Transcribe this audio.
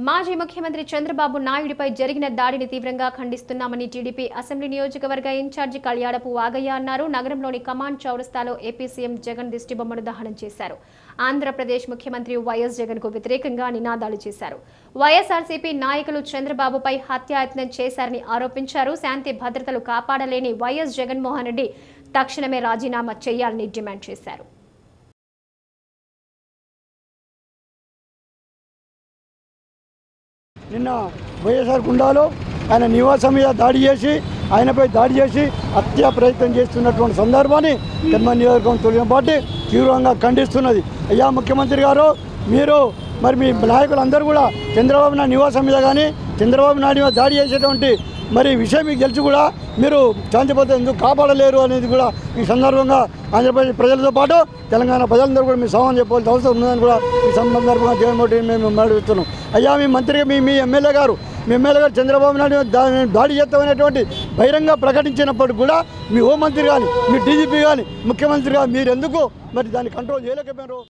మాజీ ముఖ్యమంత్రి చంద్రబాబు నాయుడిపై జరిగిన దాడిని తీవ్రంగా ఖండిస్తున్నామని టీడీపీ అసెంబ్లీ నియోజకవర్గ ఇన్ఛార్జి కళ్యాడపు వాగయ్య అన్నారు నగరంలోని కమాండ్ చౌరస్తాలో ఏపీ సీఎం జగన్ దిష్టిబొమ్మను దహనం చేశారు ఆంధ్రప్రదేశ్ ముఖ్యమంత్రి వైఎస్ జగన్ కు వ్యతిరేకంగా నినాదాలు చేశారు వైఎస్ఆర్సీపీ నాయకులు చంద్రబాబుపై హత్యాయత్నం చేశారని ఆరోపించారు శాంతి భద్రతలు కాపాడలేని వైఎస్ జగన్మోహన్ రెడ్డి తక్షణమే రాజీనామా చేయాలని డిమాండ్ చేశారు నిన్న వైఎస్ఆర్ గుండాలో ఆయన నివాసం మీద దాడి చేసి ఆయనపై దాడి చేసి హత్యా ప్రయత్నం చేస్తున్నటువంటి సందర్భాన్ని కర్మ నియోజకవర్గం తొలగిన పార్టీ తీవ్రంగా ఖండిస్తున్నది అయ్యా ముఖ్యమంత్రి గారు మీరు మరి మీ నాయకులందరూ కూడా చంద్రబాబు నాయుడు నివాసం మీద కానీ చంద్రబాబు నాయుడు మీద దాడి చేసేటువంటి మరి విషయం మీకు తెలిసి కూడా మీరు శాంతి భద్రత ఎందుకు కాపాడలేరు అనేది కూడా ఈ సందర్భంగా ఆంధ్రప్రదేశ్ ప్రజలతో పాటు తెలంగాణ ప్రజలందరూ కూడా మీ సమాధానం చెప్పాల్సిన అవసరం ఉందని కూడా ఈ సందర్భంగా జగన్మోహన్ రెడ్డి మేము మాట్లాడుతున్నాం అయ్యా మీ మంత్రిగా మీ మీ ఎమ్మెల్యే గారు మీ ఎమ్మెల్యే గారు చంద్రబాబు నాయుడు మీద దా- దాడి చేస్తామనేటువంటి బహిరంగ ప్రకటించినప్పటికి కూడా మీ హోంమంత్రి కానీ మీ డీజీపీ కానీ ముఖ్యమంత్రి కానీ మీరు ఎందుకు మరి దాన్ని కంట్రోల్ చేయలేకపోయారు